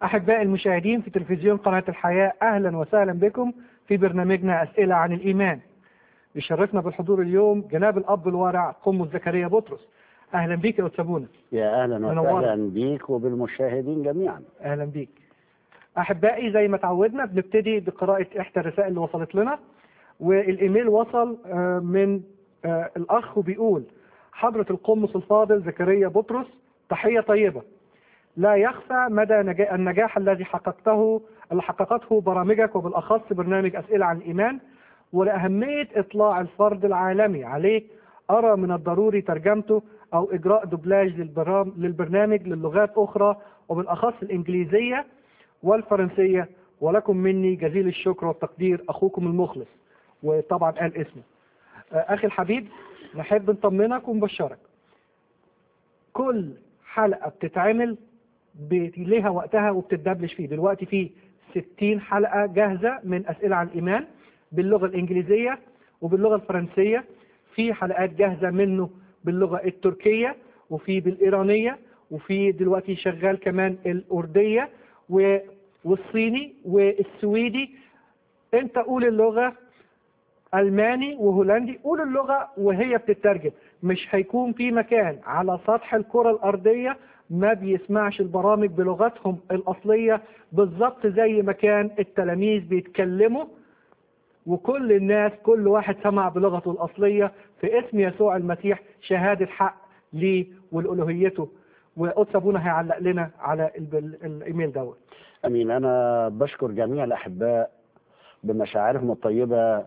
أحباء المشاهدين في تلفزيون قناة الحياة أهلا وسهلا بكم في برنامجنا أسئلة عن الإيمان يشرفنا بالحضور اليوم جناب الأب الورع قمة زكريا بطرس أهلا بك يا أتسابونا يا اهلا منورة. وسهلا بيك وبالمشاهدين جميعا أهلا بيك أحبائي زي ما تعودنا بنبتدي بقراءة إحدى الرسائل اللي وصلت لنا والإيميل وصل آه، من آه، الأخ وبيقول حضرة القمص الفاضل زكريا بطرس تحية طيبة لا يخفى مدى نجا- النجاح الذي حققته اللي حققته برامجك وبالأخص برنامج أسئلة عن الإيمان ولأهمية إطلاع الفرد العالمي عليه أرى من الضروري ترجمته أو إجراء دوبلاج للبرام- للبرنامج للغات أخرى وبالأخص الإنجليزية والفرنسية ولكم مني جزيل الشكر والتقدير أخوكم المخلص وطبعا قال اسمه آه، أخي الحبيب نحب نطمنك ونبشرك كل حلقة بتتعمل ب- ليها وقتها وبتتدبلش فيه دلوقتي في 60 حلقة جاهزة من أسئلة عن الإيمان باللغة الإنجليزية وباللغة الفرنسية في حلقات جاهزة منه باللغة التركية وفي بالإيرانية وفي دلوقتي شغال كمان الأردية و- والصيني والسويدي انت قول اللغة ألماني وهولندي قول اللغة وهي بتترجم مش هيكون في مكان على سطح الكرة الأرضية ما بيسمعش البرامج بلغتهم الأصلية بالظبط زي ما كان التلاميذ بيتكلموا وكل الناس كل واحد سمع بلغته الأصلية في اسم يسوع المسيح شهادة حق ليه ولألوهيته وقدس أبونا هيعلق لنا على ال- الإيميل دوت امين انا بشكر جميع الاحباء بمشاعرهم الطيبه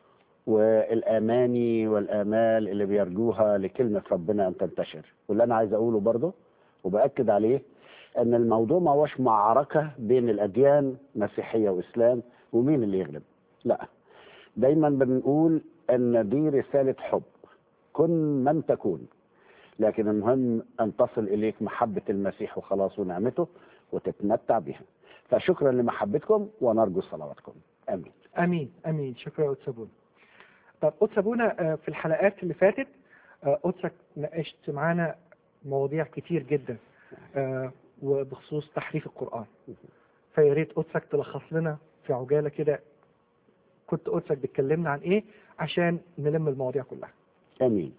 والاماني والامال اللي بيرجوها لكلمه ربنا ان تنتشر واللي انا عايز اقوله برضه وباكد عليه ان الموضوع ما هوش معركه بين الاديان مسيحيه واسلام ومين اللي يغلب لا دايما بنقول ان دي رساله حب كن من تكون لكن المهم ان تصل اليك محبه المسيح وخلاص ونعمته وتتمتع بها فشكرا لمحبتكم ونرجو صلواتكم امين امين امين شكرا يا قدس ابونا طب قدس ابونا آه، في الحلقات اللي فاتت آه، قدسك ناقشت معانا مواضيع كتير جدا آه، وبخصوص تحريف القران فيا ريت قدسك تلخص لنا في عجاله كده كنت قدسك بتكلمنا عن ايه عشان نلم المواضيع كلها امين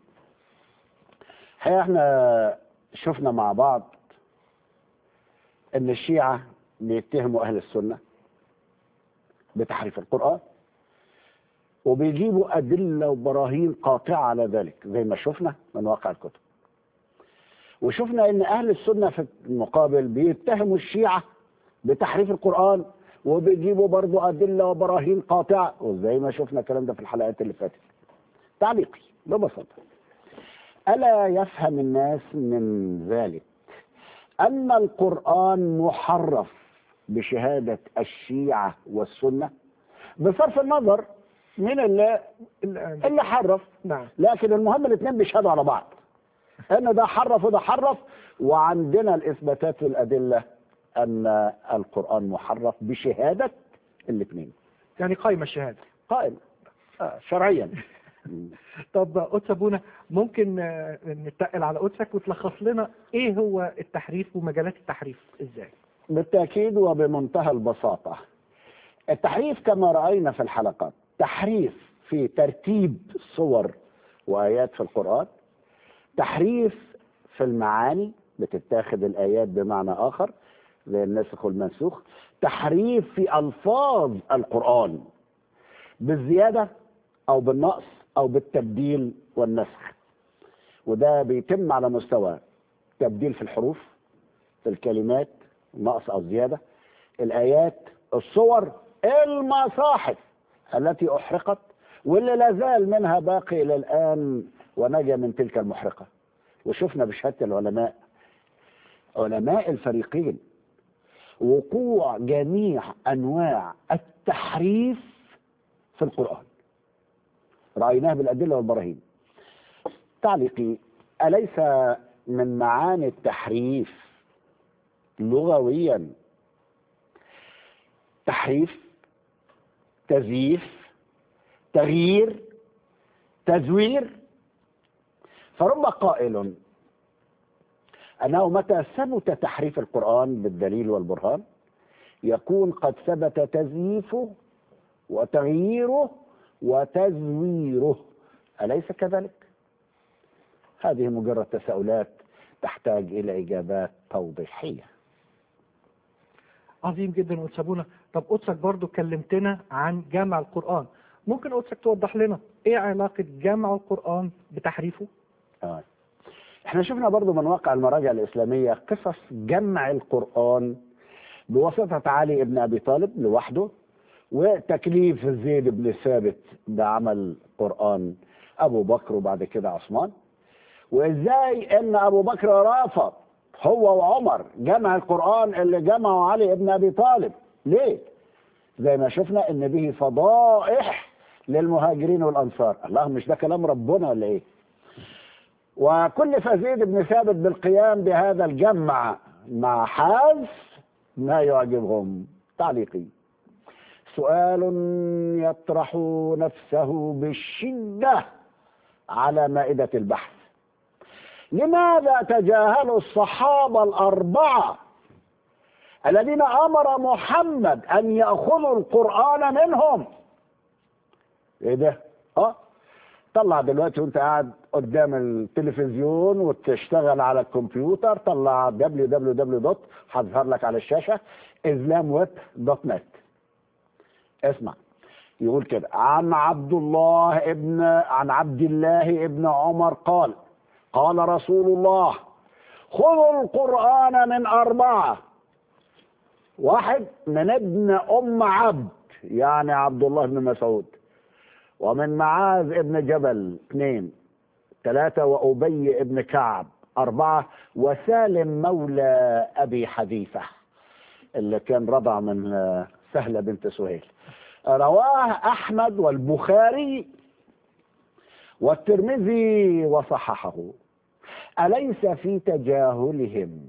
الحقيقه احنا شفنا مع بعض ان الشيعه بيتهموا اهل السنه بتحريف القران وبيجيبوا ادله وبراهين قاطعه على ذلك زي ما شفنا من واقع الكتب وشفنا ان اهل السنه في المقابل بيتهموا الشيعه بتحريف القران وبيجيبوا برضو ادله وبراهين قاطعه وزي ما شفنا الكلام ده في الحلقات اللي فاتت تعليقي ببساطه الا يفهم الناس من ذلك ان القران محرف بشهاده الشيعه والسنه بصرف النظر من اللي, ال- اللي حرف نعم لكن المهم الاثنين بيشهدوا على بعض ان ده حرف وده حرف وعندنا الاثباتات والادله ان القران محرف بشهاده الاثنين يعني قايمه الشهاده قائم آه شرعيا طب قدس ابونا ممكن آه، نتقل على قدسك وتلخص لنا ايه هو التحريف ومجالات التحريف ازاي بالتاكيد وبمنتهى البساطه التحريف كما راينا في الحلقات تحريف في ترتيب صور وايات في القران تحريف في المعاني بتتاخد الايات بمعنى اخر زي الناسخ والمنسوخ تحريف في الفاظ القران بالزياده او بالنقص او بالتبديل والنسخ وده بيتم على مستوى تبديل في الحروف في الكلمات نقص او زياده الايات الصور المصاحف التي احرقت واللي لا زال منها باقي الى الان ونجا من تلك المحرقه وشفنا بشهاده العلماء علماء الفريقين وقوع جميع انواع التحريف في القران رايناه بالادله والبراهين تعليقي اليس من معاني التحريف لغويا تحريف تزييف تغيير تزوير فرب قائل انه متى ثبت تحريف القران بالدليل والبرهان يكون قد ثبت تزييفه وتغييره وتزويره أليس كذلك؟ هذه مجرد تساؤلات تحتاج إلى إجابات توضيحية عظيم جدا قدس ابونا طب قدسك برضو كلمتنا عن جمع القرآن ممكن قدسك توضح لنا ايه علاقة جمع القرآن بتحريفه آه. احنا شفنا برضو من واقع المراجع الإسلامية قصص جمع القرآن بواسطة علي بن أبي طالب لوحده وتكليف زيد بن ثابت بعمل قرآن أبو بكر وبعد كده عثمان وإزاي إن أبو بكر رافض هو وعمر جمع القرآن اللي جمعه علي بن أبي طالب ليه؟ زي ما شفنا إن به فضائح للمهاجرين والأنصار الله مش ده كلام ربنا ولا إيه؟ وكلف زيد بن ثابت بالقيام بهذا الجمع مع حذف ما يعجبهم تعليقي سؤال يطرح نفسه بالشدة على مائدة البحث لماذا تجاهلوا الصحابة الأربعة الذين أمر محمد أن يأخذوا القرآن منهم إيه ده؟ أه طلع دلوقتي وانت قاعد قدام التلفزيون وتشتغل على الكمبيوتر طلع www هظهر لك على الشاشه islamweb.net اسمع يقول كده عن عبد الله ابن عن عبد الله ابن عمر قال قال رسول الله خذوا القرآن من أربعة واحد من ابن أم عبد يعني عبد الله بن مسعود ومن معاذ ابن جبل اثنين ثلاثة وأبي ابن كعب أربعة وسالم مولى أبي حذيفة اللي كان رضع من سهلة بنت سهيل رواه أحمد والبخاري والترمذي وصححه أليس في تجاهلهم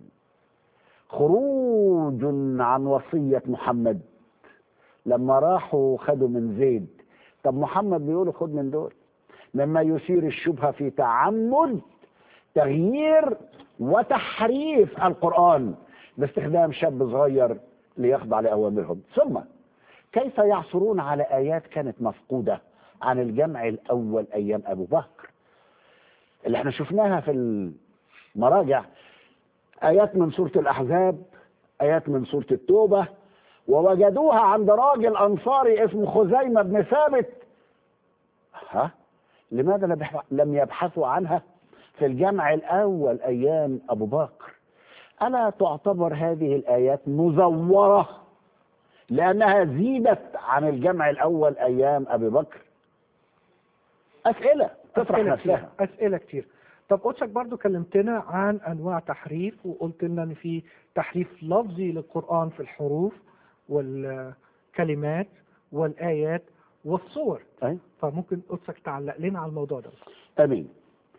خروج عن وصية محمد لما راحوا خدوا من زيد طب محمد بيقول خد من دول مما يثير الشبهة في تعمد تغيير وتحريف القرآن باستخدام شاب صغير ليخضع لأوامرهم ثم كيف يعثرون على آيات كانت مفقودة عن الجمع الأول أيام أبو بكر اللي احنا شفناها في المراجع آيات من سورة الأحزاب آيات من سورة التوبة ووجدوها عند راجل أنصاري اسمه خزيمة بن ثابت ها لماذا لم يبحثوا عنها في الجمع الأول أيام أبو بكر ألا تعتبر هذه الآيات مزورة لأنها زيدت عن الجمع الأول أيام أبي بكر أسئلة تطرح أسئلة كتير. نفسها أسئلة كتير طب قدسك برضو كلمتنا عن أنواع تحريف وقلت لنا إن في تحريف لفظي للقرآن في الحروف والكلمات والآيات والصور أي؟ فممكن قدسك تعلق لنا على الموضوع ده أمين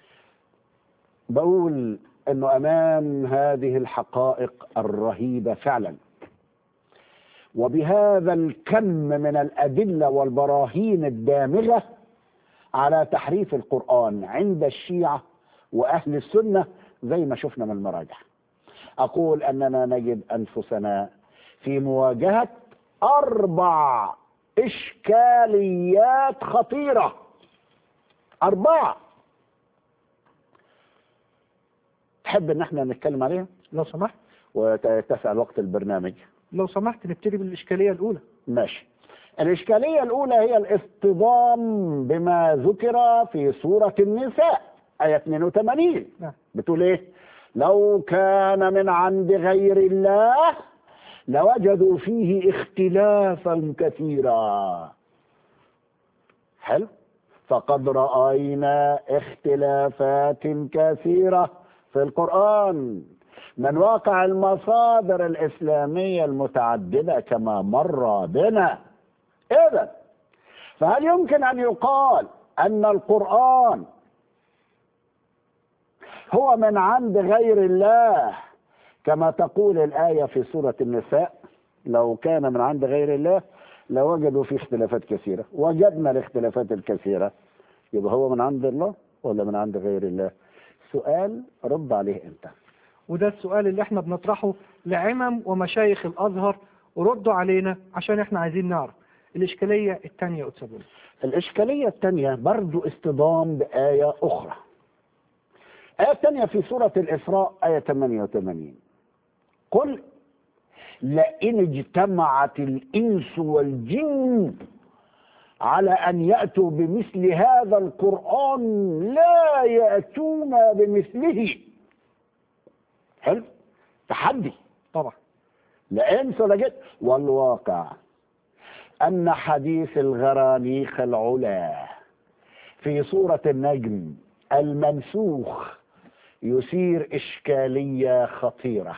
بقول أنه أمام هذه الحقائق الرهيبة فعلا وبهذا الكم من الأدلة والبراهين الدامغة على تحريف القرآن عند الشيعة وأهل السنة زي ما شفنا من المراجع أقول أننا نجد أنفسنا في مواجهة أربع إشكاليات خطيرة أربعة تحب ان احنا نتكلم عليها لو سمحت وتسع وقت البرنامج لو سمحت نبتدي بالإشكالية الأولى ماشي الإشكالية الأولى هي الاصطدام بما ذكر في سورة النساء آية 82 نعم بتقول إيه؟ لو كان من عند غير الله لوجدوا فيه اختلافا كثيرا حلو فقد رأينا اختلافات كثيرة في القرآن من واقع المصادر الإسلامية المتعددة كما مر بنا إذا فهل يمكن أن يقال أن القرآن هو من عند غير الله كما تقول الآية في سورة النساء لو كان من عند غير الله لوجدوا فيه اختلافات كثيرة وجدنا الاختلافات الكثيرة يبقى هو من عند الله ولا من عند غير الله سؤال رد عليه انت وده السؤال اللي احنا بنطرحه لعمم ومشايخ الأزهر وردوا علينا عشان احنا عايزين نعرف الإشكالية الثانية أتسابون الإشكالية الثانية برضو اصطدام بآية أخرى آية الثانية في سورة الإسراء آية 88 قل لئن اجتمعت الإنس والجن على أن يأتوا بمثل هذا القرآن لا يأتون بمثله حلو تحدي طبعا لا انس ولا جد والواقع ان حديث الغرانيق العلا في سورة النجم المنسوخ يثير اشكالية خطيرة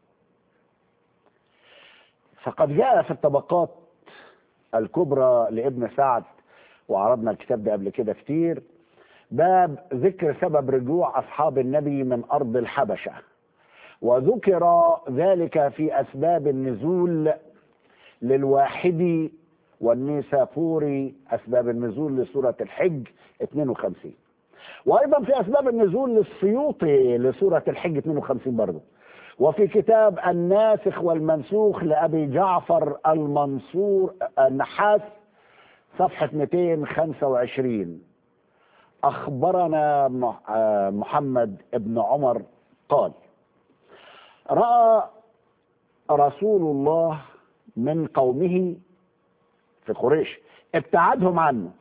فقد جاء في الطبقات الكبرى لابن سعد وعرضنا الكتاب ده قبل كده كتير باب ذكر سبب رجوع اصحاب النبي من ارض الحبشه وذكر ذلك في أسباب النزول للواحد والنيسابوري أسباب النزول لسورة الحج 52 وأيضا في أسباب النزول للسيوطي لسورة الحج 52 برضه وفي كتاب الناسخ والمنسوخ لأبي جعفر المنصور النحاس صفحة 225 أخبرنا محمد بن عمر قال راى رسول الله من قومه في قريش ابتعدهم عنه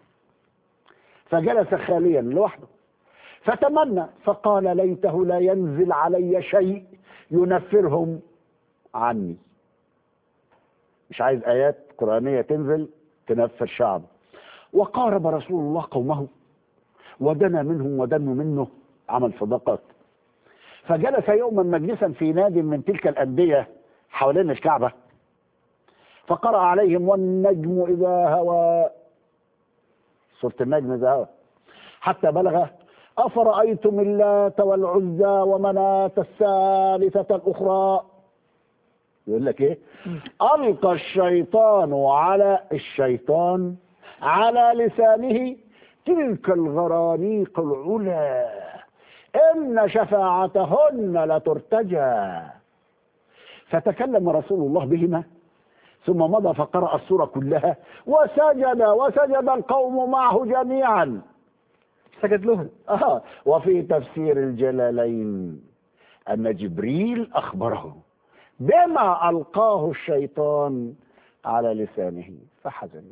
فجلس خاليا لوحده فتمنى فقال ليته لا ينزل علي شيء ينفرهم عني مش عايز ايات قرانيه تنزل تنفر شعبه وقارب رسول الله قومه ودنا منهم ودنوا منه عمل صدقات فجلس يوما مجلسا في ناد من تلك الأندية حوالين الكعبة فقرأ عليهم والنجم إذا هوى سورة النجم إذا هوى حتى بلغ أفرأيتم اللات والعزى ومناة الثالثة الأخرى يقول لك إيه ألقى الشيطان على الشيطان على لسانه تلك الغرانيق العلا إن شفاعتهن لترتجى فتكلم رسول الله بهما ثم مضى فقرأ السورة كلها وسجد وسجد القوم معه جميعا سجد لهم آه وفي تفسير الجلالين أن جبريل أخبره بما ألقاه الشيطان على لسانه فحزن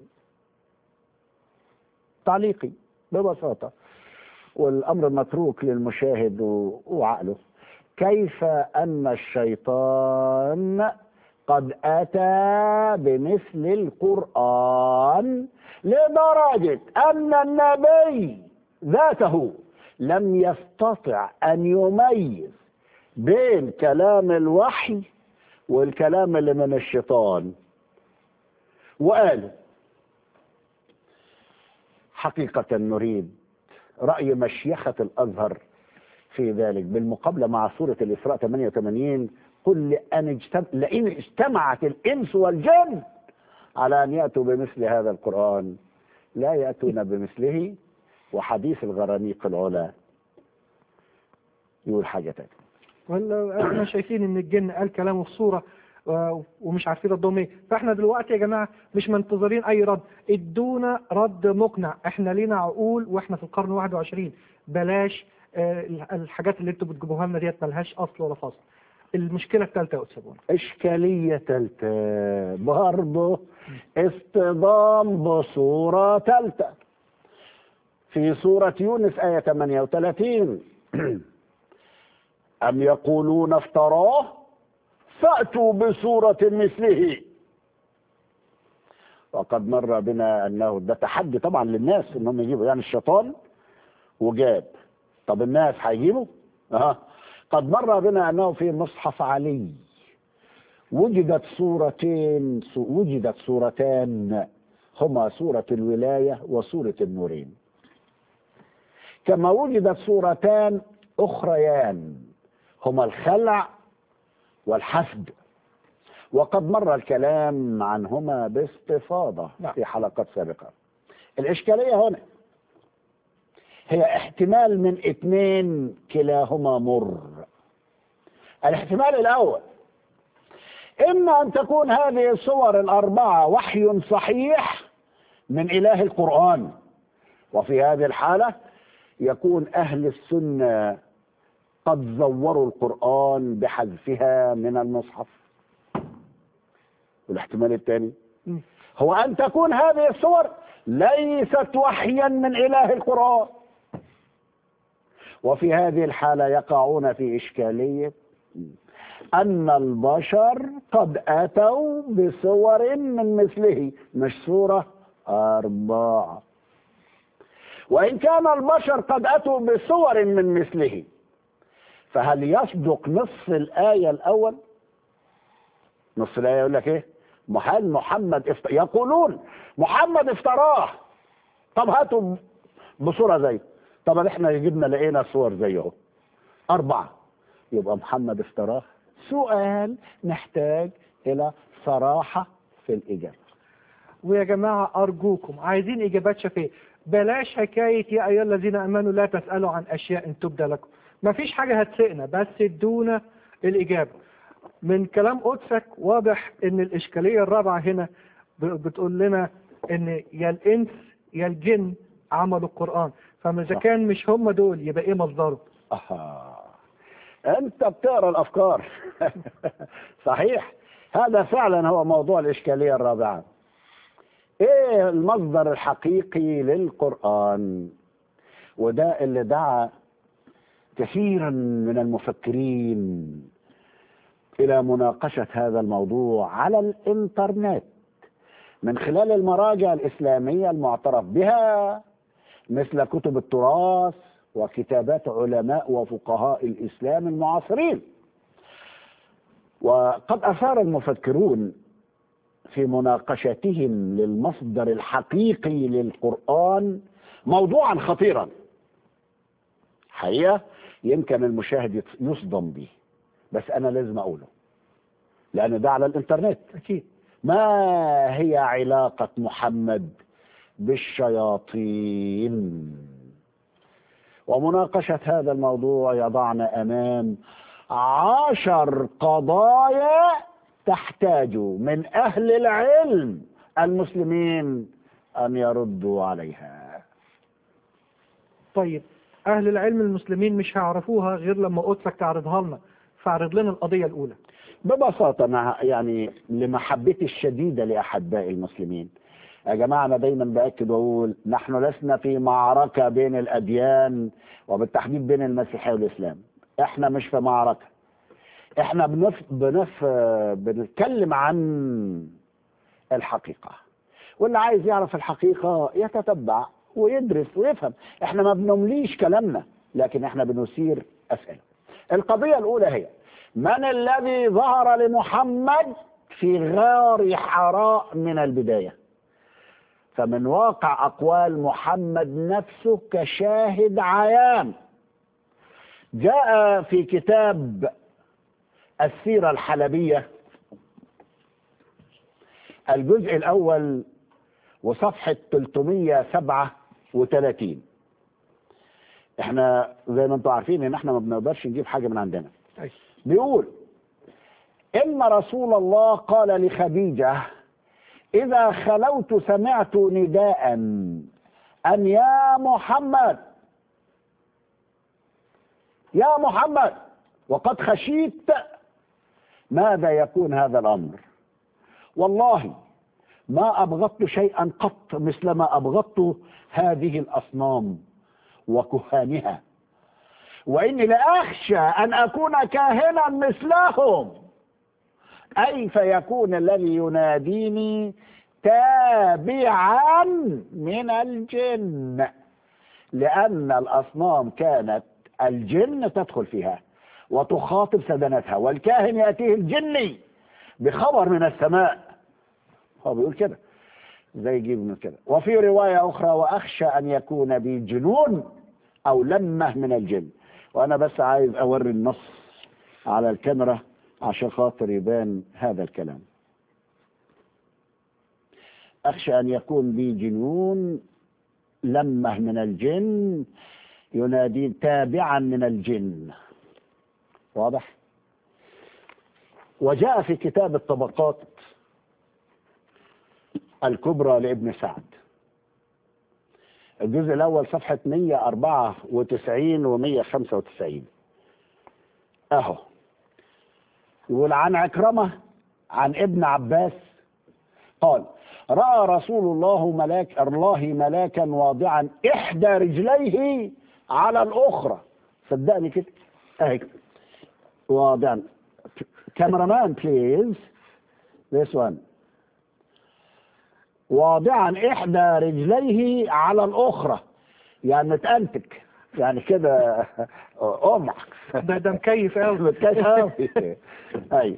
تعليقي ببساطة والأمر متروك للمشاهد وعقله كيف أن الشيطان قد أتى بمثل القرآن لدرجة أن النبي ذاته لم يستطع أن يميز بين كلام الوحي والكلام اللي من الشيطان وقال حقيقة نريد رأي مشيخة الأزهر في ذلك بالمقابلة مع سورة الإسراء 88 قل لأن اجتمع لئن اجتمعت الإنس والجن على أن يأتوا بمثل هذا القرآن لا يأتون بمثله وحديث الغرانيق العلا يقول حاجة تانية ولا احنا شايفين ان الجن قال كلامه في صوره آه، ومش عارفين ردهم ايه فاحنا دلوقتي يا جماعه مش منتظرين اي رد ادونا رد مقنع احنا لينا عقول واحنا في القرن 21 بلاش آه، الحاجات اللي انتوا بتجيبوها لنا ديت ملهاش اصل ولا فصل المشكله الثالثه يا استاذ إشكالية تالتة برضه اصطدام بصورة تالتة في سورة يونس آية 38 أم يقولون افتراه فأتوا بسورة مثله وقد مر بنا أنه ده تحدي طبعا للناس أنهم يجيبوا يعني الشيطان وجاب طب الناس هيجيبوا أه. قد مر بنا أنه في مصحف علي وجدت صورتين وجدت صورتان هما سورة الولاية وسورة النورين كما وجدت صورتان أخريان هما الخلع والحسد وقد مر الكلام عنهما باستفاضة نعم. في حلقات سابقة الإشكالية هنا هي احتمال من اثنين كلاهما مر الاحتمال الأول إما أن تكون هذه الصور الأربعة وحي صحيح من إله القرآن وفي هذه الحالة يكون أهل السنة قد زوروا القرآن بحذفها من المصحف والاحتمال الثاني مم. هو أن تكون هذه الصور ليست وحيا من إله القرآن وفي هذه الحالة يقعون في إشكالية أن البشر قد أتوا بصور من مثله مش صورة أربعة وإن كان البشر قد أتوا بصور من مثله فهل يصدق نصف الآية الأول نصف الآية يقول لك إيه هل محمد افت... يقولون محمد افتراه طب هاتوا بصورة زي طب احنا جبنا لقينا صور زيه أربعة يبقى محمد افتراه سؤال نحتاج إلى صراحة في الإجابة ويا جماعة أرجوكم عايزين إجابات شفية بلاش حكاية يا أيها الذين آمنوا لا تسألوا عن أشياء إن تبدى لكم مفيش حاجة هتسئنا بس ادونا الإجابة من كلام قدسك واضح إن الإشكالية الرابعة هنا ب- بتقول لنا إن يا الإنس يا الجن عملوا القرآن فما إذا صح. كان مش هم دول يبقى إيه مصدره؟ أها أنت بتقرأ الأفكار صحيح هذا فعلا هو موضوع الإشكالية الرابعة إيه المصدر الحقيقي للقرآن وده اللي دعا كثيرا من المفكرين إلى مناقشة هذا الموضوع على الإنترنت من خلال المراجع الإسلامية المعترف بها مثل كتب التراث وكتابات علماء وفقهاء الإسلام المعاصرين وقد أثار المفكرون في مناقشتهم للمصدر الحقيقي للقرآن موضوعا خطيرا حقيقة يمكن المشاهد يصدم به بس أنا لازم أقوله لأن ده على الإنترنت أكيد ما هي علاقة محمد بالشياطين ومناقشة هذا الموضوع يضعنا أمام عشر قضايا تحتاج من أهل العلم المسلمين أن يردوا عليها طيب أهل العلم المسلمين مش هيعرفوها غير لما قدسك تعرضها لنا فاعرض لنا القضية الأولى ببساطة مع يعني لمحبتي الشديدة لأحباء المسلمين يا جماعة أنا دايما بأكد وأقول نحن لسنا في معركة بين الأديان وبالتحديد بين المسيحية والإسلام إحنا مش في معركة إحنا بنف... بنف... بنتكلم عن الحقيقة واللي عايز يعرف الحقيقة يتتبع ويدرس ويفهم إحنا ما بنمليش كلامنا لكن إحنا بنثير أسئلة القضية الأولى هي من الذي ظهر لمحمد في غار حراء من البداية فمن واقع أقوال محمد نفسه كشاهد عيان جاء في كتاب السيرة الحلبية الجزء الأول وصفحة 337 احنا زي ما انتم عارفين ان احنا ما بنقدرش نجيب حاجة من عندنا أي. بيقول إن رسول الله قال لخديجة إذا خلوت سمعت نداء أن يا محمد يا محمد وقد خشيت ماذا يكون هذا الأمر والله ما أبغضت شيئا قط مثل ما أبغضت هذه الأصنام وكهانها وإني لأخشى أن أكون كاهنا مثلهم أي فيكون الذي يناديني تابعا من الجن لأن الأصنام كانت الجن تدخل فيها وتخاطب سدنتها والكاهن يأتيه الجني بخبر من السماء هو بيقول كده زي يجيب من كده وفي رواية أخرى وأخشى أن يكون بي جنون أو لمة من الجن وأنا بس عايز أوري النص على الكاميرا عشان خاطر يبان هذا الكلام أخشى أن يكون بي جنون لمة من الجن ينادي تابعا من الجن واضح وجاء في كتاب الطبقات الكبرى لابن سعد الجزء الأول صفحة 194 و 195 أهو يقول عن عكرمة عن ابن عباس قال رأى رسول الله ملاك الله ملاكا واضعا إحدى رجليه على الأخرى صدقني كده أهي واضعا كاميرامان بليز this one واضعا إحدى رجليه على الأخرى يعني متأنتك يعني كده أمع ده ده مكيف قوي متكيف قوي ايوه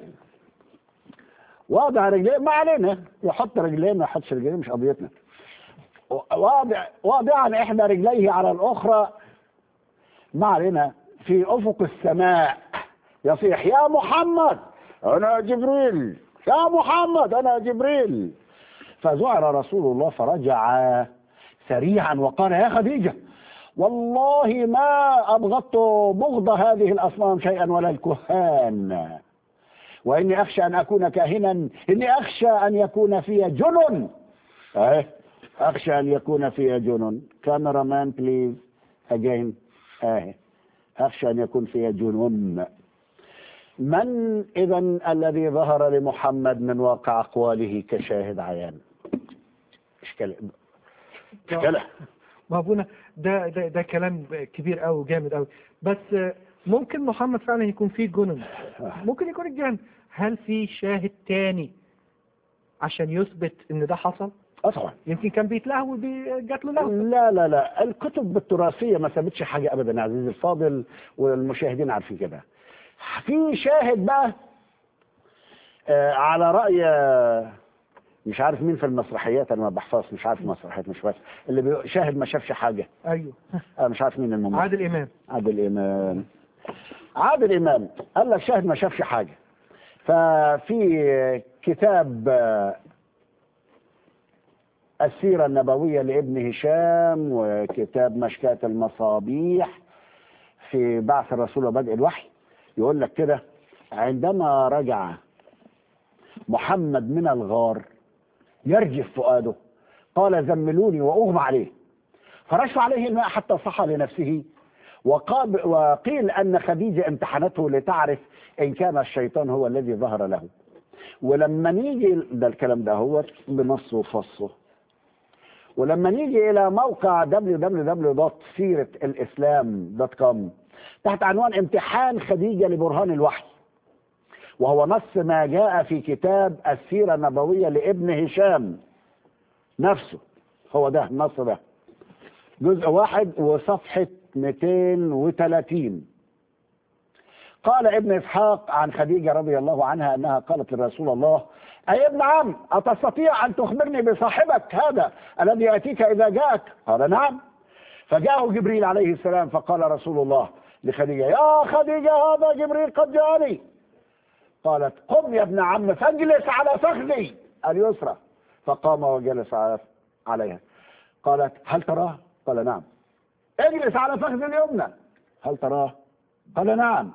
واضع رجليه ما علينا يحط رجليه ما يحطش رجليه مش قضيتنا واضع واضعا احدى رجليه على الاخرى ما علينا في افق السماء يصيح يا محمد انا جبريل يا محمد انا جبريل فزعر رسول الله فرجع سريعا وقال يا خديجه والله ما أبغضت بغض هذه الأصنام شيئا ولا الكهان وإني أخشى أن أكون كاهنا إني أخشى أن يكون في جنن أه. أخشى أن يكون في جنن كاميرا مان بليز أجين أه. أخشى أن يكون في جنون من إذا الذي ظهر لمحمد من واقع أقواله كشاهد عيان إشكال إشكاله ما ابونا ده ده ده كلام كبير قوي وجامد قوي بس ممكن محمد فعلا يكون فيه جنن ممكن يكون الجن هل في شاهد تاني عشان يثبت ان ده حصل اه طبعا يمكن كان بيتلهو وجات له لهو لا لا لا الكتب التراثية ما سابتش حاجة أبدا يا عزيزي الفاضل والمشاهدين عارفين كده في شاهد بقى آه على رأي آه، مش عارف مين في المسرحيات أنا ما بحفظش مش عارف المسرحيات مش بس اللي بي- شاهد ما شافش حاجة ايوه أنا مش عارف مين الممثل عادل امام عادل إمام عادل إمام قال لك شاهد ما شافش حاجة ففي كتاب آه، السيرة النبوية لابن هشام وكتاب مشكاة المصابيح في بعث الرسول وبدء الوحي يقول لك كده عندما رجع محمد من الغار يرجف فؤاده قال زملوني وأغمى عليه فرشوا عليه الماء حتى صحى لنفسه وقاب وقيل أن خديجة امتحنته لتعرف إن كان الشيطان هو الذي ظهر له ولما نيجي ده الكلام ده هو بنصه وفصه ولما نيجي إلى موقع www.سيرةالإسلام.com تحت عنوان امتحان خديجة لبرهان الوحي وهو نص ما جاء في كتاب السيرة النبوية لابن هشام نفسه هو ده النص ده جزء واحد وصفحة 230 قال ابن إسحاق عن خديجة رضي الله عنها أنها قالت لرسول الله أي ابن عم أتستطيع أن تخبرني بصاحبك هذا الذي يأتيك إذا جاءك قال نعم فجاءه جبريل عليه السلام فقال رسول الله لخديجة يا خديجة هذا جبريل قد جاءني قالت قم يا ابن عم فاجلس على فخذي اليسرى فقام وجلس على عليها قالت هل تراه قال نعم اجلس على فخذ اليمنى هل تراه قال نعم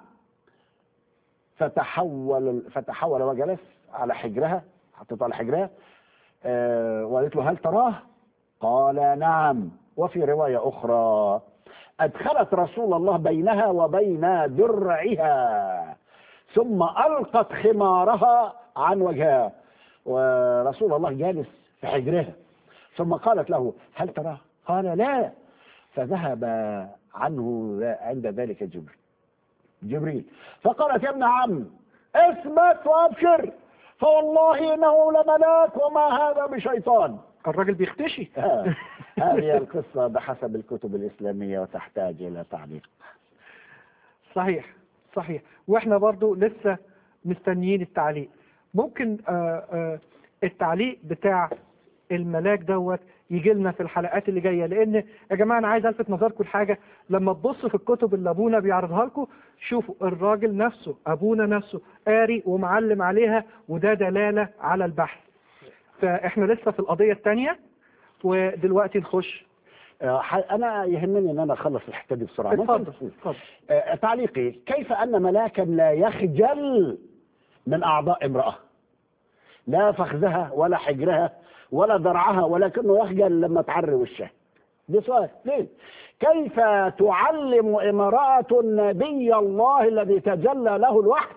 فتحول فتحول وجلس على حجرها حطيته على حجرها آه وقالت له هل تراه قال نعم وفي رواية أخرى أدخلت رسول الله بينها وبين درعها ثم ألقت خمارها عن وجهها ورسول الله جالس في حجرها ثم قالت له هل تراه قال لا فذهب عنه عند ذلك جبريل جبريل فقالت يا ابن عم اثبت وابشر فوالله انه لملاك وما هذا بشيطان الراجل بيختشي آه. هذه القصة بحسب الكتب الإسلامية وتحتاج إلى تعليق صحيح صحيح واحنا برضو لسه مستنيين التعليق ممكن آه آه التعليق بتاع الملاك دوت يجي لنا في الحلقات اللي جايه لان يا جماعه انا عايز الفت نظركم لحاجه لما تبصوا في الكتب اللي ابونا بيعرضها لكم شوفوا الراجل نفسه ابونا نفسه قاري ومعلم عليها وده دلاله على البحث فاحنا لسه في القضيه الثانيه ودلوقتي نخش آه، ح- أنا يهمني أن أنا أخلص الحتة دي بسرعة اتفضل ممكن؟ اتفضل آه، تعليقي كيف أن ملاكا لا يخجل من أعضاء امرأة لا فخذها ولا حجرها ولا درعها ولكنه يخجل لما تعري وشها دي سؤال ليه كيف تعلم امرأة نبي الله الذي تجلى له الوحي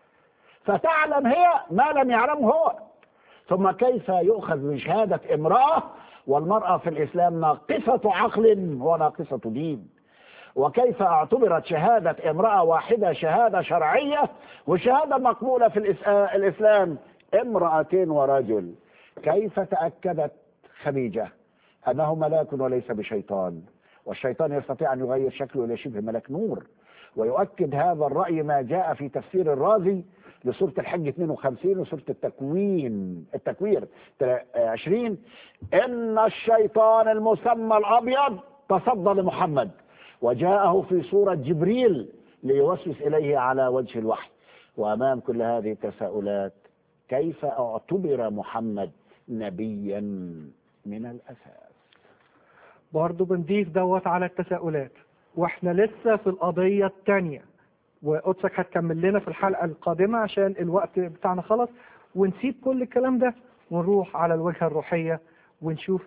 فتعلم هي ما لم يعلمه هو ثم كيف يؤخذ بشهادة امرأة والمرأة في الإسلام ناقصة عقل وناقصة دين وكيف اعتبرت شهادة امرأة واحدة شهادة شرعية وشهادة مقبولة في الإس- آه، الإسلام امرأتين ورجل كيف تأكدت خديجة أنه ملاك وليس بشيطان والشيطان يستطيع أن يغير شكله إلى شبه ملك نور ويؤكد هذا الرأي ما جاء في تفسير الرازي لسورة الحج 52 وسورة التكوين التكوير 20 إن الشيطان المسمى الأبيض تصدى لمحمد وجاءه في صورة جبريل ليوسوس إليه على وجه الوحي وأمام كل هذه التساؤلات كيف اعتبر محمد نبيا من الأساس برضه بنضيف دوت على التساؤلات واحنا لسه في القضية التانية وقدسك هتكمل لنا في الحلقة القادمة عشان الوقت بتاعنا خلص ونسيب كل الكلام ده ونروح على الوجهة الروحية ونشوف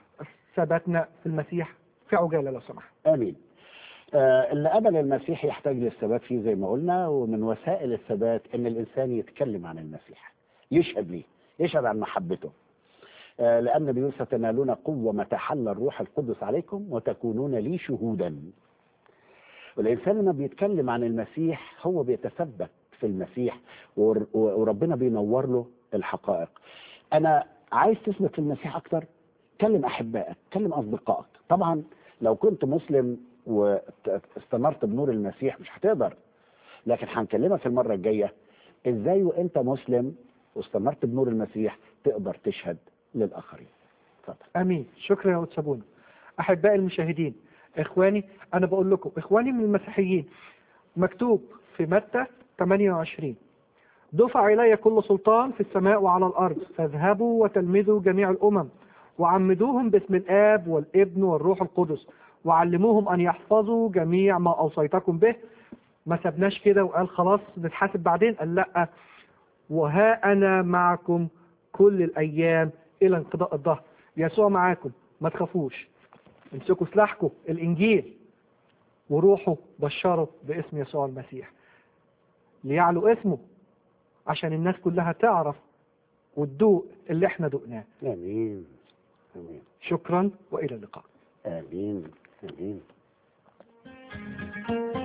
ثباتنا في المسيح في عجالة لو سمحت آمين آه اللي قبل المسيح يحتاج للثبات فيه زي ما قلنا ومن وسائل الثبات ان الانسان يتكلم عن المسيح يشهد ليه يشهد عن محبته آه لان بيقول ستنالون قوه متى حل الروح القدس عليكم وتكونون لي شهودا والانسان لما بيتكلم عن المسيح هو بيتثبت في المسيح ور- وربنا بينور له الحقائق انا عايز تثبت في المسيح اكتر كلم احبائك كلم اصدقائك طبعا لو كنت مسلم واستمرت بنور المسيح مش هتقدر لكن هنكلمك في المره الجايه ازاي وانت مسلم واستمرت بنور المسيح تقدر تشهد للاخرين اتفضل امين شكرا يا وتسابونا احبائي المشاهدين اخواني انا بقول لكم اخواني من المسيحيين مكتوب في متى 28 دفع الي كل سلطان في السماء وعلى الارض فاذهبوا وتلمذوا جميع الامم وعمدوهم باسم الاب والابن والروح القدس وعلموهم ان يحفظوا جميع ما اوصيتكم به ما سبناش كده وقال خلاص نتحاسب بعدين قال لا وها انا معكم كل الايام الى انقضاء الظهر يسوع معاكم ما تخافوش امسكوا سلاحكم الانجيل وروحوا بشروا باسم يسوع المسيح ليعلو اسمه عشان الناس كلها تعرف وتدوق اللي احنا دقناه امين امين شكرا والى اللقاء امين امين